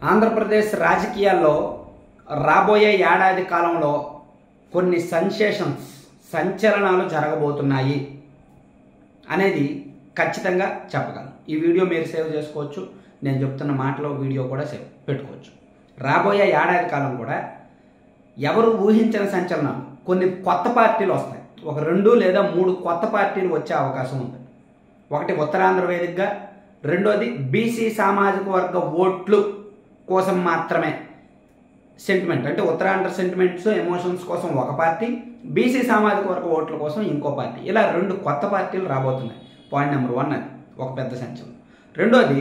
ఆంధ్రప్రదేశ్ రాజకీయాల్లో రాబోయే ఏడాది కాలంలో కొన్ని సెన్సేషన్స్ సంచలనాలు జరగబోతున్నాయి అనేది ఖచ్చితంగా చెప్పగలను ఈ వీడియో మీరు సేవ్ చేసుకోవచ్చు నేను చెప్తున్న మాటలో వీడియో కూడా సేవ్ పెట్టుకోవచ్చు రాబోయే ఏడాది కాలం కూడా ఎవరు ఊహించిన సంచలనాలు కొన్ని కొత్త పార్టీలు వస్తాయి ఒక రెండు లేదా మూడు కొత్త పార్టీలు వచ్చే అవకాశం ఉంది ఒకటి ఉత్తరాంధ్ర వేదికగా రెండోది బీసీ సామాజిక వర్గ ఓట్లు కోసం మాత్రమే సెంటిమెంట్ అంటే ఉత్తరాంధ్ర సెంటిమెంట్స్ ఎమోషన్స్ కోసం ఒక పార్టీ బీసీ సామాజిక వర్గ ఓట్ల కోసం ఇంకో పార్టీ ఇలా రెండు కొత్త పార్టీలు రాబోతున్నాయి పాయింట్ నెంబర్ వన్ అది ఒక పెద్ద సంచలనం రెండోది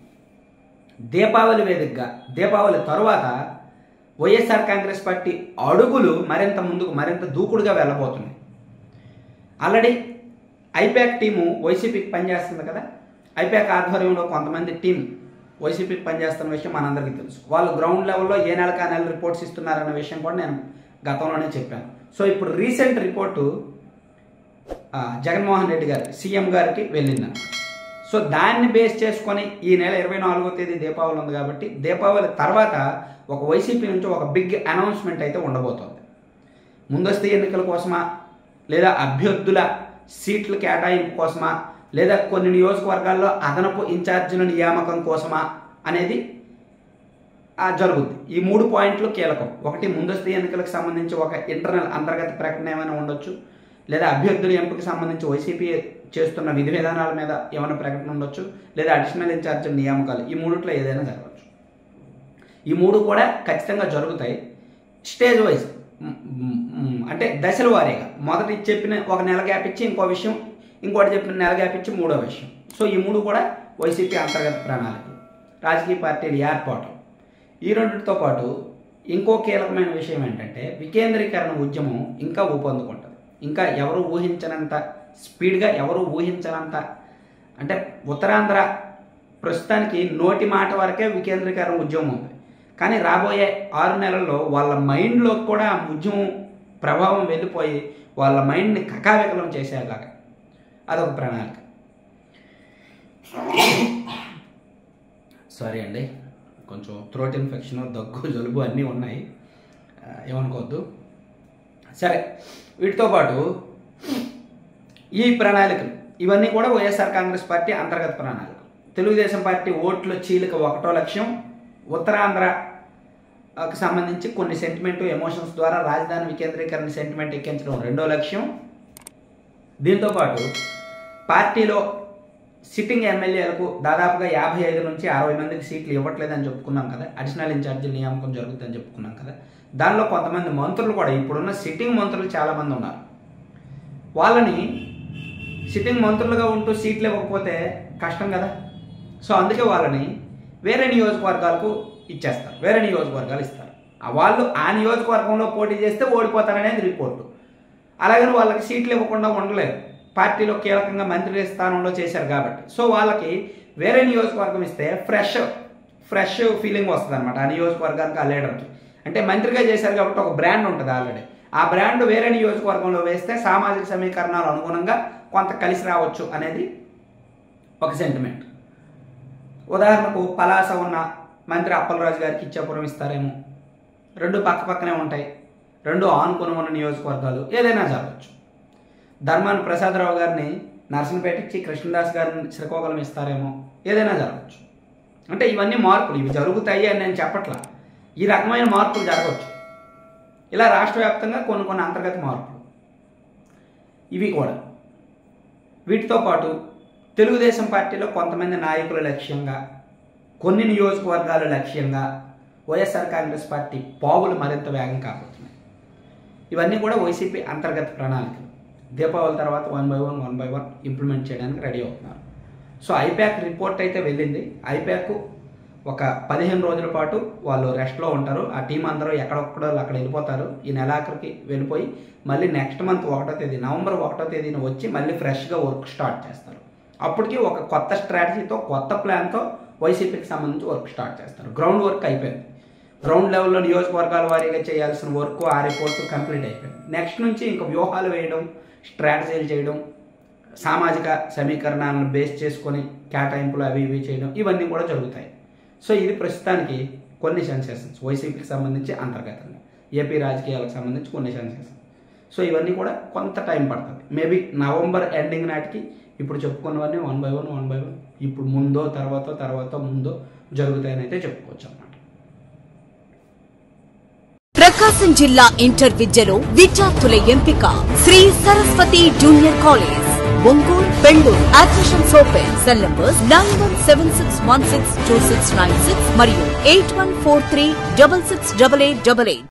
దీపావళి వేదికగా దీపావళి తరువాత వైఎస్ఆర్ కాంగ్రెస్ పార్టీ అడుగులు మరింత ముందుకు మరింత దూకుడుగా వెళ్ళబోతున్నాయి ఆల్రెడీ ఐపాక్ టీము వైసీపీకి పనిచేస్తుంది కదా ఐపాక్ ఆధ్వర్యంలో కొంతమంది టీం వైసీపీకి పనిచేస్తున్న విషయం మనందరికీ తెలుసు వాళ్ళు గ్రౌండ్ లెవెల్లో ఏ నెలకు ఆ నెల రిపోర్ట్స్ ఇస్తున్నారన్న విషయం కూడా నేను గతంలోనే చెప్పాను సో ఇప్పుడు రీసెంట్ రిపోర్టు ఆ, జగన్మోహన్ రెడ్డి గారి సీఎం గారికి వెళ్ళిందన్న సో దాన్ని బేస్ చేసుకొని ఈ నెల ఇరవై నాలుగో తేదీ దీపావళి ఉంది కాబట్టి దీపావళి తర్వాత ఒక వైసీపీ నుంచి ఒక బిగ్ అనౌన్స్మెంట్ అయితే ఉండబోతోంది ముందస్తు ఎన్నికల కోసమా లేదా అభ్యర్థుల సీట్ల కేటాయింపు కోసమా లేదా కొన్ని నియోజకవర్గాల్లో అదనపు ఇన్ఛార్జీల నియామకం కోసమా అనేది ఆ, జరుగుద్ది ఈ మూడు పాయింట్లు కీలకం ఒకటి ముందస్తు ఎన్నికలకు సంబంధించి ఒక ఇంటర్నల్ అంతర్గత ప్రకటన ఏమైనా ఉండొచ్చు లేదా అభ్యర్థుల ఎంపిక సంబంధించి వైసీపీ చేస్తున్న విధి విధానాల మీద ఏమైనా ప్రకటన ఉండొచ్చు లేదా అడిషనల్ ఇన్ఛార్జ్ నియామకాలు ఈ మూడిట్లో ఏదైనా జరగవచ్చు ఈ మూడు కూడా ఖచ్చితంగా జరుగుతాయి స్టేజ్ వైజ్ అంటే దశల వారీగా మొదటి చెప్పిన ఒక నెల గ్యాప్ ఇచ్చి ఇంకో విషయం ఇంకోటి చెప్పిన నెల గ్యాప్ ఇచ్చి మూడో విషయం సో ఈ మూడు కూడా వైసీపీ అంతర్గత ప్రణాళికలు రాజకీయ పార్టీలు ఏర్పాటు ఈ రెండింటితో పాటు ఇంకో కీలకమైన విషయం ఏంటంటే వికేంద్రీకరణ ఉద్యమం ఇంకా ఊపందుకుంటుంది ఇంకా ఎవరు ఊహించనంత స్పీడ్గా ఎవరు ఊహించనంత అంటే ఉత్తరాంధ్ర ప్రస్తుతానికి నోటి మాట వరకే వికేంద్రీకరణ ఉద్యమం ఉంది కానీ రాబోయే ఆరు నెలల్లో వాళ్ళ మైండ్లో కూడా ఆ ఉద్యమం ప్రభావం వెళ్ళిపోయి వాళ్ళ మైండ్ని కకావికలం చేసేలాగా అదొక ప్రణాళిక సారీ అండి కొంచెం థ్రోట్ ఇన్ఫెక్షన్ దగ్గు జలుబు అన్నీ ఉన్నాయి ఆ, ఏమనుకోవద్దు సరే వీటితో పాటు ఈ ప్రణాళికలు ఇవన్నీ కూడా వైఎస్ఆర్ కాంగ్రెస్ పార్టీ అంతర్గత ప్రణాళికలు తెలుగుదేశం పార్టీ ఓట్ల చీలిక ఒకటో లక్ష్యం ఉత్తరాంధ్రకి సంబంధించి కొన్ని సెంటిమెంట్ ఎమోషన్స్ ద్వారా రాజధాని వికేంద్రీకరణ సెంటిమెంట్ ఎక్కించడం రెండో లక్ష్యం దీంతో పాటు పార్టీలో సిట్టింగ్ ఎమ్మెల్యేలకు దాదాపుగా యాభై ఐదు నుంచి అరవై మందికి సీట్లు ఇవ్వట్లేదని చెప్పుకున్నాం కదా అడిషనల్ ఇన్ఛార్జీల నియామకం జరుగుతుందని చెప్పుకున్నాం కదా దానిలో కొంతమంది మంత్రులు కూడా ఇప్పుడున్న సిట్టింగ్ మంత్రులు చాలామంది ఉన్నారు వాళ్ళని సిట్టింగ్ మంత్రులుగా ఉంటూ సీట్లు ఇవ్వకపోతే కష్టం కదా సో అందుకే వాళ్ళని వేరే నియోజకవర్గాలకు ఇచ్చేస్తారు వేరే నియోజకవర్గాలు ఇస్తారు ఆ వాళ్ళు ఆ నియోజకవర్గంలో పోటీ చేస్తే ఓడిపోతారనేది రిపోర్టు అలాగని వాళ్ళకి సీట్లు ఇవ్వకుండా ఉండలేదు పార్టీలో కీలకంగా మంత్రి స్థానంలో చేశారు కాబట్టి సో వాళ్ళకి వేరే నియోజకవర్గం ఇస్తే ఫ్రెష్ ఫ్రెష్ ఫీలింగ్ వస్తుంది అనమాట ఆ నియోజకవర్గానికి ఆ లీడర్కి అంటే మంత్రిగా చేశారు కాబట్టి ఒక బ్రాండ్ ఉంటుంది ఆల్రెడీ ఆ బ్రాండ్ వేరే నియోజకవర్గంలో వేస్తే సామాజిక సమీకరణాలు అనుగుణంగా కొంత కలిసి రావచ్చు అనేది ఒక సెంటిమెంట్ ఉదాహరణకు పలాస ఉన్న మంత్రి అప్పలరాజు గారికి ఇచ్చాపురం ఇస్తారేమో రెండు పక్క పక్కనే ఉంటాయి రెండు ఆనుకుని ఉన్న నియోజకవర్గాలు ఏదైనా జరగచ్చు ధర్మాన ప్రసాదరావు గారిని నర్సంపేట ఇచ్చి కృష్ణదాస్ గారిని శ్రీకాకుళం ఇస్తారేమో ఏదైనా జరగచ్చు అంటే ఇవన్నీ మార్పులు ఇవి జరుగుతాయి అని నేను చెప్పట్లా ఈ రకమైన మార్పులు జరగవచ్చు ఇలా రాష్ట్ర వ్యాప్తంగా కొన్ని కొన్ని అంతర్గత మార్పులు ఇవి కూడా వీటితో పాటు తెలుగుదేశం పార్టీలో కొంతమంది నాయకుల లక్ష్యంగా కొన్ని నియోజకవర్గాల లక్ష్యంగా వైఎస్ఆర్ కాంగ్రెస్ పార్టీ పావులు మరింత వేగం కాబోతున్నాయి ఇవన్నీ కూడా వైసీపీ అంతర్గత ప్రణాళికలు దీపావళి తర్వాత one by one one by one implement చేయడానికి రెడీ అవుతున్నారు సో ఐప్యాక్ రిపోర్ట్ అయితే వెళ్ళింది ఐప్యాక్ ఒక పదిహేను రోజుల పాటు వాళ్ళు రెస్ట్లో ఉంటారు ఆ టీం అందరూ ఎక్కడొక్కడో అక్కడ వెళ్ళిపోతారు ఈ నెలాఖరికి వెళ్ళిపోయి మళ్ళీ నెక్స్ట్ మంత్ ఒకటో తేదీ నవంబర్ ఒకటో తేదీన వచ్చి మళ్ళీ ఫ్రెష్గా వర్క్ స్టార్ట్ చేస్తారు అప్పటికి ఒక కొత్త స్ట్రాటజీతో కొత్త ప్లాన్తో వైసీపీకి సంబంధించి వర్క్ స్టార్ట్ చేస్తారు గ్రౌండ్ వర్క్ అయిపోయింది గ్రౌండ్ లెవెల్లో నియోజకవర్గాల వారీగా చేయాల్సిన వర్క్ ఆ రిపోర్ట్ కంప్లీట్ అయిపోయింది నెక్స్ట్ నుంచి ఇంకా వ్యూహాలు వేయడం స్ట్రాటజీలు చేయడం సామాజిక సమీకరణాలను బేస్ చేసుకొని కేటాయింపులు అవి ఇవి చేయడం ఇవన్నీ కూడా జరుగుతాయి సో ఇది ప్రస్తుతానికి కొన్ని సెన్సేషన్స్ వైసీపీకి సంబంధించి అంతర్గతంగా ఏపీ రాజకీయాలకు సంబంధించి కొన్ని సెన్సేషన్స్ సో ఇవన్నీ కూడా కొంత టైం పడుతుంది మేబీ నవంబర్ ఎండింగ్ నాటికి ఇప్పుడు చెప్పుకున్నవన్నీ one by one one by one ఇప్పుడు ముందో తర్వాత తర్వాత ముందో జరుగుతాయని అయితే చెప్పుకోవచ్చు అన్నమాట ప్రకాశం జిల్లా ఇంటర్ విద్యలో విద్యార్థుల ఎంపిక Sri Saraswati junior college Ongole Bengaluru admissions open cell numbers nine one seven six one six two six nine six మరియు eight one four three double six double eight double eight